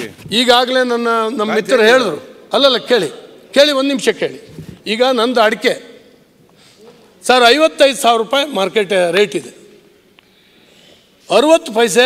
Okay ಈಗಾಗಲೇ ನನ್ನ ನಮ್ಮ ಮಿತ್ರರು ಹೇಳಿದ್ರು ಅಲ್ಲಲ್ಲ ಕೇಳಿ ಕೇಳಿ ಒಂದು ನಿಮಿಷ ಕೇಳಿ ಈಗ ನಂದು ಅಡಿಕೆ ಸರ್ ಐವತ್ತೈದು ಸಾವಿರ ರೂಪಾಯಿ ಮಾರ್ಕೆಟ್ ರೇಟ್ ಇದೆ ಅರುವತ್ತು ಪೈಸೆ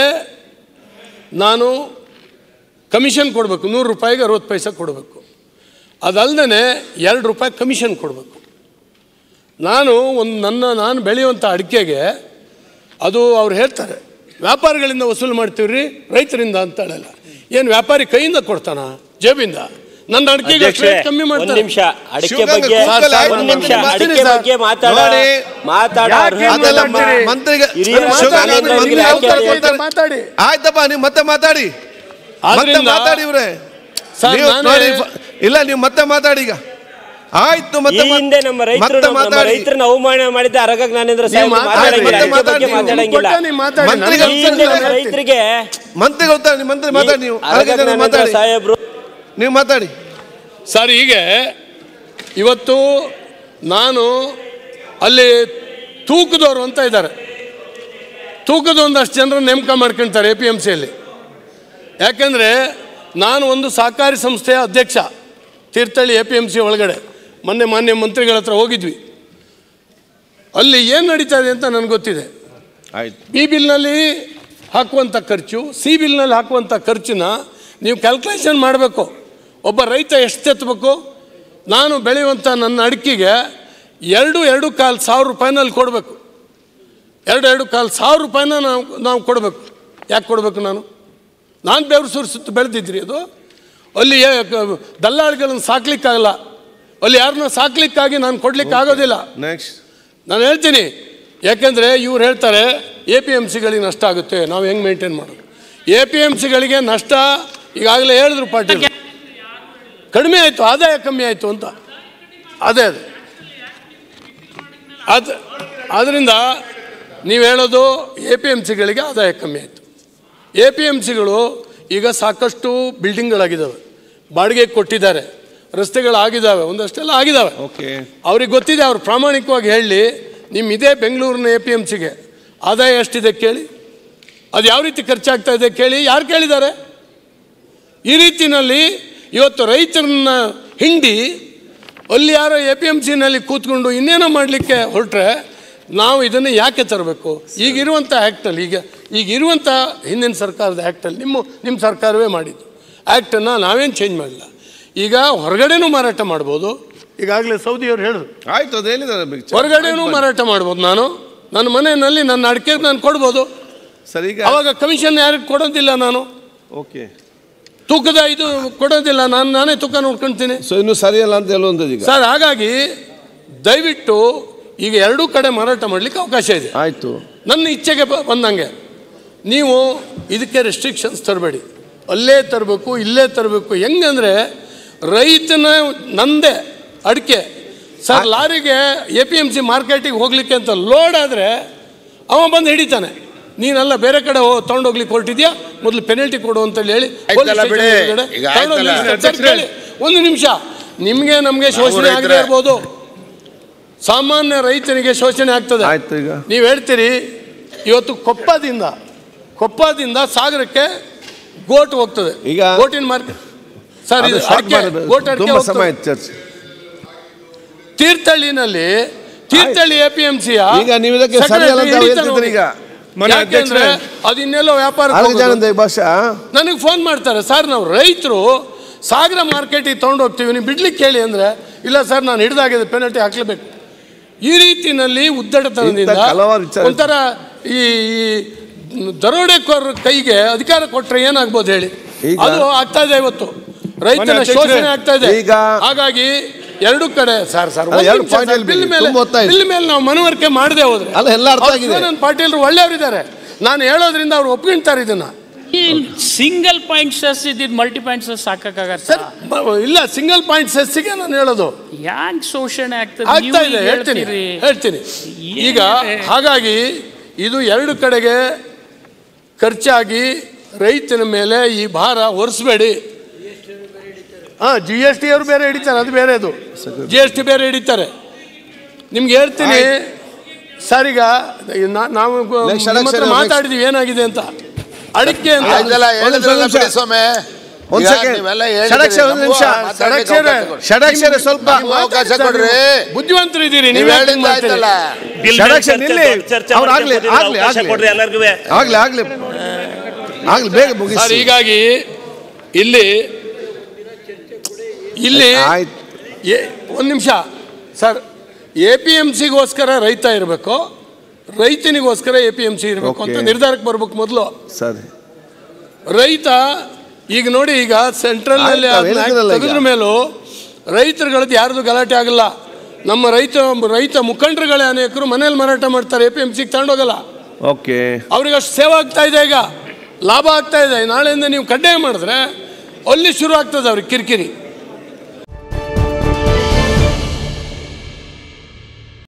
ನಾನು ಕಮಿಷನ್ ಕೊಡಬೇಕು ನೂರು ರೂಪಾಯಿಗೆ ಅರುವತ್ತು ಪೈಸೆ ಕೊಡಬೇಕು ಅದಲ್ಲದೆ ಎರಡು ರೂಪಾಯಿ ಕಮಿಷನ್ ಕೊಡಬೇಕು ನಾನು ಒಂದು ನನ್ನ ನಾನು ಬೆಳೆಯುವಂಥ ಅಡಿಕೆಗೆ ಅದು ಅವ್ರು ಹೇಳ್ತಾರೆ ವ್ಯಾಪಾರಿಗಳಿಂದ ವಸೂಲು ಮಾಡ್ತೀವಿ ರೀ ರೈತರಿಂದ ಅಂತ ಹೇಳಲ್ಲ ಏನು ವ್ಯಾಪಾರಿ ಕೈಯಿಂದ ಕೊಡ್ತಾನ ಜೇಬಿಂದ ನನ್ನ ಅಡಿಕೆಗೆ ಅಷ್ಟು ಅಧ್ಯಕ್ಷರೇ rate ಕಮ್ಮಿ ಒಂದ್ ಮಾಡ್ತಾರೆ ನಿಮಿಷ ಅಡಿಕೆ ಶಿವಗಂಗ ಬಗ್ಗೆ ಕೂತ್ಕೊಳ್ಳಿ, ಆಯ್ತು, ಒಂದ್ ನಿಮಿಷ ಮಾತಾಡಿ ಅಡಿಕೆ ಸರ್. ಬಗ್ಗೆ ಮಾತಾಡ ನೋಡಿ. ಮಾತಾಡ ಯಾಕೆ ಅದೆಲ್ಲ ಮ- ಮಾತಾಡ್ತೀರಿ? ಮಂತ್ರಿಗೆ ಹಿರಿಯ ಶಿವಗಂಗ ಮಾತಾಡಿ, ಮಂತ್ರಿ ಮಂತ್ರಿ ಉತ್ತರ ಯಾಕೆ ಕೊಡ್ತಾರೆ. ಮಾತಾಡಿ ಆಯ್ತಪ್ಪ ನೀವು ಮತ್ತೆ ಮಾತಾಡಿ ಮತ್ತೆ ಆದ್ರಿಂದ ಮಾತಾಡಿ ಇವ್ರೆ ಸರ್, ನೀವು ನಾನೇ- ನೋಡಿ, ಫ- ಇಲ್ಲ ನೀವು ಮತ್ತೆ ಮಾತಾಡಿ ಈಗ ಆಯ್ತು ಈ ಮತ್ತೆ ಮಾ- ಹಿಂದೆ ನಮ್ಮ ರೈತರು ಮತ್ತೆ ನಮ್ಮ ಮಾತಾಡಿ ರೈತರನ್ನ ಅವಮಾನ ಮಾಡಿದ್ದ ಅರಗ ಜ್ಞಾನೇಂದ್ರ ನೀವು ಸಾಹೇಬ್ ಮಾತಾಡಿ, ಮಾತಾಡಂಗಿಲ್ಲ ಮತ್ತೆ ಅಡಿಕೆ ಬಗ್ಗೆ ಮಾತಾಡಿ, ಮಾತಾಡಂಗಿಲ್ಲ ಕೊಟ್ಟ ನೀವು ಮಾತಾಡಿ ಮಂತ್ರಿಗೆ ನನಗೆ ಈ ಹಿಂದೆ ನಮ್ಮ ಹೇಳ್ತೀನಿ. ರೈತರಿಗೆ ಮಂತ್ರಿಗೆ ಹೋಗ್ತಾರೆ ನೀವು ಮಂತ್ರಿ ಮಾತಾಡಿ ನೀವು ಅರಗ ಹಾಗೆ ಜನ ಜ್ಞಾನೇಂದ್ರ ಮಾತಾಡಿ ಸಾಹೇಬ್ರು ನೀವು ಮಾತಾಡಿ ಸರ್ ಹೀಗೆ ಇವತ್ತು ನಾನು ಅಲ್ಲಿ ತೂಕದವರು ಅಂತ ಇದ್ದಾರೆ ತೂಕದ ಒಂದಷ್ಟು ಜನರು ನೇಮಕ ಮಾಡ್ಕೊಳ್ತಾರೆ ಎ ಪಿ ಎಮ್ ಸಿಯಲ್ಲಿ ಯಾಕೆಂದರೆ ನಾನು ಒಂದು ಸಹಕಾರಿ ಸಂಸ್ಥೆಯ ಅಧ್ಯಕ್ಷ Thirthahalli A P M C ಒಳಗಡೆ ಮೊನ್ನೆ ಮಾನ್ಯ ಮಂತ್ರಿಗಳ ಹತ್ರ ಹೋಗಿದ್ವಿ ಅಲ್ಲಿ ಏನು ನಡೀತಾ ಇದೆ ಅಂತ ನನಗೆ ಗೊತ್ತಿದೆ ಆಯ್ತು ಬಿ ಬಿಲ್ನಲ್ಲಿ ಹಾಕುವಂಥ ಖರ್ಚು ಸಿ ಬಿಲ್ನಲ್ಲಿ ಹಾಕುವಂಥ ಖರ್ಚನ್ನ ನೀವು ಕ್ಯಾಲ್ಕುಲೇಷನ್ ಮಾಡಬೇಕು ಒಬ್ಬ ರೈತ ಎಷ್ಟು ಎತ್ತಬೇಕು ನಾನು ಬೆಳೆಯುವಂಥ ನನ್ನ ಅಡಿಕೆಗೆ ಎರಡು ಎರಡು ಕಾಲು ಸಾವಿರ ರೂಪಾಯಿನಲ್ಲಿ ಕೊಡಬೇಕು ಎರಡು ಎರಡು ಕಾಲು ಸಾವಿರ ರೂಪಾಯಿನ ನಾವು ನಾವು ಕೊಡಬೇಕು ಯಾಕೆ ಕೊಡಬೇಕು ನಾನು ನಾನು ಬೆವರು ಸುರಿಸುತ್ತು ಬೆಳೆದಿದ್ರಿ ಅದು ಅಲ್ಲಿ ಏ- ಕ- ದಲ್ಲಾಳಿಗಳನ್ನು ಸಾಕ್ಲಿಕ್ಕಾಗಲ್ಲ ಅಲ್ಲಿ ಯಾರನ್ನ ಸಾಕ್ಲಿಕ್ಕಾಗಿ ನಾನು ಕೊಡ್ಲಿಕ್ಕೆ ಆಗೋದಿಲ್ಲ ನೆಕ್ಸ್ಟ್ ನಾನು ಹೇಳ್ತೀನಿ ಯಾಕೆಂದರೆ ಇವ್ರು ಹೇಳ್ತಾರೆ ಎ ಪಿ ಎಮ್ ಸಿಗಳಿಗೆ ನಷ್ಟ ಆಗುತ್ತೆ ನಾವು ಹೆಂಗೆ ಮೇಂಟೈನ್ ಮಾಡೋದು ಎ ಪಿ ಎಮ್ ಸಿಗಳಿಗೆ ನಷ್ಟ ಈಗಾಗಲೇ ಹೇಳಿದ್ರು ಪಾಟೀಲ್ ಕಡಿಮೆ ಆಯಿತು ಆದಾಯ ಕಮ್ಮಿ ಆಯಿತು ಅಂತ ಅದೇ ಅದೇ ಅದು ಆದ್ದರಿಂದ ನೀವು ಹೇಳೋದು ಎ ಪಿ ಎಮ್ ಸಿಗಳಿಗೆ ಆದಾಯ ಕಮ್ಮಿ ಆಯಿತು ಎ ಪಿ ಎಮ್ ಸಿಗಳು ಈಗ ಸಾಕಷ್ಟು ಬಿಲ್ಡಿಂಗ್ಗಳಾಗಿದ್ದಾವೆ ಬಾಡಿಗೆ ಕೊಟ್ಟಿದ್ದಾರೆ ರಸ್ತೆಗಳಾಗಿದ್ದಾವೆ ಒಂದಷ್ಟೆಲ್ಲ ಆಗಿದ್ದಾವೆ ಓಕೆ ಅವ್ರಿಗೆ ಗೊತ್ತಿದೆ ಅವ್ರು ಪ್ರಾಮಾಣಿಕವಾಗಿ ಹೇಳಿ ನಿಮ್ಮ ಇದೇ ಬೆಂಗಳೂರಿನ ಎ ಪಿ ಎಮ್ ಸಿಗೆ ಆದಾಯ ಎಷ್ಟಿದೆ ಕೇಳಿ ಅದು ಯಾವ ರೀತಿ ಖರ್ಚಾಗ್ತಾ ಇದೆ ಕೇಳಿ ಯಾರು ಕೇಳಿದ್ದಾರೆ ಈ ರೀತಿನಲ್ಲಿ ಇವತ್ತು ರೈತರನ್ನ ಹಿಂಡಿ ಅಲ್ಲಿ ಯಾರೋ ಎ ಪಿ ಎಮ್ ಸಿನಲ್ಲಿ ಕೂತ್ಕೊಂಡು ಇನ್ನೇನೋ ಮಾಡಲಿಕ್ಕೆ ಹೊರಟ್ರೆ ನಾವು ಇದನ್ನು ಯಾಕೆ ತರಬೇಕು ಈಗಿರುವಂಥ ಆ್ಯಕ್ಟಲ್ಲಿ ಈಗ ಈಗ ಇರುವಂಥ ಹಿಂದಿನ ಸರ್ಕಾರದ ಆ್ಯಕ್ಟಲ್ಲಿ ನಿಮ್ಮ ನಿಮ್ಮ ಸರ್ಕಾರವೇ ಮಾಡಿದ್ದು ಆ್ಯಕ್ಟನ್ನು ನಾವೇನು ಚೇಂಜ್ ಮಾಡಿಲ್ಲ ಈಗ ಹೊರಗಡೆನೂ ಮಾರಾಟ ಮಾಡ್ಬೋದು ಈಗಾಗಲೇ ಸೌದಿಯವ್ರು ಹೇಳಿದ್ರು ಆಯ್ತು ಅದು ಹೇಳಿದ್ದಾರೆ ಹೊರಗಡೆನೂ ಮಾರಾಟ ಮಾಡ್ಬೋದು ನಾನು ನನ್ನ ಮನೆಯಲ್ಲಿ ನನ್ನ ಅಡಿಕೆಗೆ ನಾನು ಕೊಡ್ಬೋದು ಸರ್ ಈಗ ಅವಾಗ ಕಮಿಷನ್ ಯಾರಿಗೆ ಕೊಡೋದಿಲ್ಲ ನಾನು ಓಕೆ ತೂಕದ ಇದು ಕೊಡೋದಿಲ್ಲ ನಾನು ನಾನೇ ತೂಕ ನೋಡ್ಕೊಳ್ತೀನಿ ಸೊ ಇನ್ನು ಸರಿಯಲ್ಲ ಅಂತ ಹೇಳುವಂಥದ್ದು ಈಗ ಸರ್ ಹಾಗಾಗಿ ದಯವಿಟ್ಟು ಈಗ ಎರಡೂ ಕಡೆ ಮಾರಾಟ ಮಾಡಲಿಕ್ಕೆ ಅವಕಾಶ ಇದೆ ಆಯ್ತು ನನ್ನ ಇಚ್ಛೆಗೆ ಬ- ಬಂದಂಗೆ ನೀವು ಇದಕ್ಕೆ ರೆಸ್ಟ್ರಿಕ್ಷನ್ಸ್ ತರಬೇಡಿ ಅಲ್ಲೇ ತರಬೇಕು ಇಲ್ಲೇ ತರಬೇಕು ಹೆಂಗಂದ್ರೆ ರೈತನ ನಂದೇ ಅಡಿಕೆ ಸರ್ ಲಾರಿಗೆ ಎ ಪಿ ಎಮ್ ಸಿ ಮಾರ್ಕೆಟಿಗೆ ಹೋಗ್ಲಿಕ್ಕೆ ಅಂತ ಲೋಡ್ ಆದರೆ ಅವ ಬಂದು ಹಿಡಿತಾನೆ ನೀನೆಲ್ಲ ಬೇರೆ ಕಡೆ ಹೋ ತೊಗೊಂಡೋಗ್ಲಿಕ್ಕೆ ಹೊರಟಿದ್ಯಾ ಮೊದಲು ಪೆನಲ್ಟಿ ಕೊಡು ಅಂತೇಳಿ ಹೇಳಿ ಆಯ್ತಲ್ಲ police ಬಿಡಿ. station ಎದುರುಗಡೆ ಈಗ ತಗೊಂಡೋಗಿ ಆಯ್ತಲ್ಲ. ನಿಲ್ಲಿಸ್ತಾರೆ. ಸರ್, ಕೇಳಿ. ಒಂದು ನಿಮಿಷ ನಿಮಗೆ ನಮಗೆ ಶೋಷಣೆ ಆಗದೆ ರೈತರೇ. ಇರ್ಬೋದು ಸಾಮಾನ್ಯ ರೈತನಿಗೆ ಶೋಷಣೆ ಆಗ್ತದೆ ಆಯ್ತು ಈಗ. ನೀವು ಹೇಳ್ತೀರಿ ಇವತ್ತು ಕೊಪ್ಪದಿಂದ ಕೊಪ್ಪದಿಂದ ಸಾಗರಕ್ಕೆ ಗೋಟ್ ಹೋಗ್ತದೆ ಈಗ ಗೋಟಿನ ಮಾರ್ಕೆಟ್ ಸರ್ ಅದು ಇದು ಶಾರ್ಟ್ ಅಡಿಕೆ, ಮಾಡಬೇಕು ಗೋಟ್ ಅಡಿಕೆ ತುಂಬ ಹೋಗ್ತದೆ. ಸಮಯ ಆಯ್ತು ಚರ್ಚೆ ತೀರ್ಥಹಳ್ಳಿನಲ್ಲಿ ತೀರ್ಥಹಳ್ಳಿ ಎ ಪಿ ಎಂ ಸಿಯ ಈಗ ನೀವು ಇದಕ್ಕೆ ಸರಿ ಅಲ್ಲ ಅಂತ ಹೇಳ್ತಿದ್ರಿ ಈಗ ಮನೆ ಯಾಕೆಂದ್ರೆ ಅದು ಇನ್ನೆಲ್ಲೋ ವ್ಯಾಪಾರ ಅಲ್ಲಿಗೆ ಜಾನಂದ ಭಾಷಾ ನನಗೆ ಫೋನ್ ಮಾಡ್ತಾರೆ ಸರ್ ನಾವು ರೈತರು ಸಾಗರ ಮಾರ್ಕೆಟಿಗೆ ತೊಗೊಂಡು ಹೋಗ್ತೀವಿ ನೀವು ಬಿಡ್ಲಿಕ್ಕೆ ಹೇಳಿ ಅಂದರೆ ಇಲ್ಲ ಸರ್ ನಾನು ಹಿಡ್ದಾಗಿದೆ ಪೆನಲ್ಟಿ ಹಾಕ್ಲೇಬೇಕು ಈ ರೀತಿನಲ್ಲಿ ಉದ್ದಟತನದಿಂದ ಇಂಥ ಹಲವಾರು ವಿಚಾರ ಒಂಥರ ಈ ಈ ದರೋಡೆಕೋರ ಕೈಗೆ ಅಧಿಕಾರ ಕೊಟ್ಟರೆ ಏನಾಗ್ಬೋದು ಹೇಳಿ ಈಗ- ಅದು ಆಗ್ತಾ ಇದೆ ಇವತ್ತು ರೈತನ ಮನೆ ಅಧ್ಯಕ್ಷರೇ, ಶೋಷಣೆ ಆಗ್ತಾ ಇದೆ ಈಗ- ಹಾಗಾಗಿ ಎರಡು ಕಡೆ ಸರ್ ಸರ್ ಅಲ್ಲ, ಎರಡು point ಹೇಳ್ಬಿಡಿ. ಬಿಲ್ ಮೇಲೆ ತುಂಬ ಹೊತ್ತಾಯ್ತು. ಬಿಲ್ ಮೇಲೆ ನಾವು ಮನವರಿಕೆ ಮಾಡದೆ ಹೋದ್ರೆ ಅಲ್ಲ, ಎಲ್ಲ ಅರ್ಥ ಆಗಿದೆ. ನನ್ನ ಪಾಟೀಲ್ರು ಒಳ್ಳೆಯವರಿದ್ದಾರೆ ನಾನು ಹೇಳೋದ್ರಿಂದ ಅವ್ರು ಒಪ್ಕೊಂತಾರೆ ಇದನ್ನ ಸಿಂಗಲ್ ಪಾಯಿಂಟ್ ಸೆಸ್ ಇದ್ದಿದ್ದು ಮಲ್ಟಿ ಪಾಯಿಂಟ್ ಸೆಸ್ ಹಾಕಕ್ಕಾಗತ್ತ ಸರ್ ಬ- ಇಲ್ಲ ಸಿಂಗಲ್ ಪಾಯಿಂಟ್ ಸೆಸ್ಸಿಗೆ ನಾನು ಹೇಳೋದು ಹ್ಯಾಂಗ್ ಶೋಷಣೆ ಆಗ್ತದೆ ಆಗ್ತಾ ನೀವು ಇದೆ ಈಗ ಹೇಳ್ತೀನಿ ಹೇಳ್ತೀರಿ. ಹೇಳ್ತೀನಿ ಏನಿದೆ? ಈಗ ಹಾಗಾಗಿ ಇದು ಎರಡು ಕಡೆಗೆ ಖರ್ಚಾಗಿ ರೈತನ ಮೇಲೆ ಈ ಭಾರ ಹೊರಿಸ್ಬೇಡಿ ಹಾ ಜಿ ಎಸ್ ಟಿ ಅವರು ಬೇರೆ ಹಿಡಿತಾರೆ ಅದು ಬೇರೆ ಅದು ಜಿ ಎಸ್ ಟಿ ಬೇರೆ ಹಿಡಿತಾರೆ ನಿಮ್ಗೆ ಹೇಳ್ತೀನಿ ಸರ್ ಈಗ ನಾ- ನಾವು Next ನಿಮ್ಮ ಹತ್ರ election, next. ಮಾತಾಡಿದೀವಿ ಏನಾಗಿದೆ ಅಂತ ಅಡಿಕೆ ಅಂತ ಆಯ್ತಲ್ಲ ಹೇಳಿದ್ರಲ್ಲ ಬಿಡಿ ಸ್ವಾಮಿ ಒಂದ್ ಈಗ ಸೆಕೆಂಡ್ ನೀವೆಲ್ಲ ಹೇಳಿದ್ರಿ, ಷಡಕ್ಷರ ಒಂದು ನಮಗೂ ನಿಮಿಷ ಮಾತಾಡ್ಲಿಕ್ಕೆ ಷಡಕ್ಷರ. ಅವಕಾಶ ಕೊಡಿ. ಷಡಕ್ಷರ ಸ್ವಲ್ಪ ನಮಗೂ ಅವಕಾಶ ಕೊಡ್ರಿ ಬುದ್ಧಿವಂತರು ಇದ್ದೀರಿ ನೀವ್ ನೀವು ಹೇಳಿದ್ದು ಆಯ್ತಲ್ಲ ಷಡಕ್ಷರ ನಿಲ್ಲಿ ಅವ್ರು ಆಗ್ಲಿ ಆಗ್ಲಿ ಆಗ್ಲಿ ಕೊಡ್ರಿ ಎಲ್ಲರಿಗೂ ಆಗ್ಲಿ ಆಗ್ಲಿ ಆಗ್ಲಿ ಬೇಗ ಸರ್ ಮುಗಿಸಿ ಹೀಗಾಗಿ ಇಲ್ಲಿ ಇಲ್ಲಿ ಆಯ್ತು ಏ- ಒಂದ್ ನಿಮಿಷ ಸರ್ ಎ ಪಿ ಎಂ ಸಿಗೋಸ್ಕರ ರೈತ ಇರಬೇಕು ರೈತನಿಗೋಸ್ಕರ ಎ ಪಿ ಎಂ ಸಿ ಇರಬೇಕು ಅಂತ Okay. ನಿರ್ಧಾರಕ್ಕೆ ಬರ್ಬೇಕು ಮೊದಲು ಸರಿ ರೈತ ಈಗ ನೋಡಿ ಈಗ ಸೆಂಟ್ರಲ್ ನಲ್ಲಿ ಆಯ್ತು, ನಾವ್ ಹೇಳಿದ್ರಲ್ಲ ಈಗ. ತೆಗೆದ್ರ ಮೇಲೂ ರೈತರುಗಳದ್ದು ಯಾರ್ದು ಗಲಾಟೆ ಆಗಲ್ಲ ನಮ್ಮ ರೈತ ರೈತ ಮುಖಂಡರುಗಳೇ ಅನೇಕರು ಮನೇಲಿ ಮಾರಾಟ ಮಾಡ್ತಾರೆ ಎ ಪಿ ಎಂ ಸಿಗೆ ತಗೊಂಡೋಗಲ್ಲ ಓಕೆ ಅವ್ರಿಗೆ ಅಷ್ಟು ಸೇವೆ ಆಗ್ತಾ ಇದೆ ಈಗ ಲಾಭ ಆಗ್ತಾ ಇದೆ ನಾಳೆಯಿಂದ ನೀವು ಕಡ್ಡಾಯ ಮಾಡಿದ್ರೆ ಅಲ್ಲಿ ಶುರು ಆಗ್ತದೆ ಅವ್ರಿಗೆ ಕಿರಿಕಿರಿ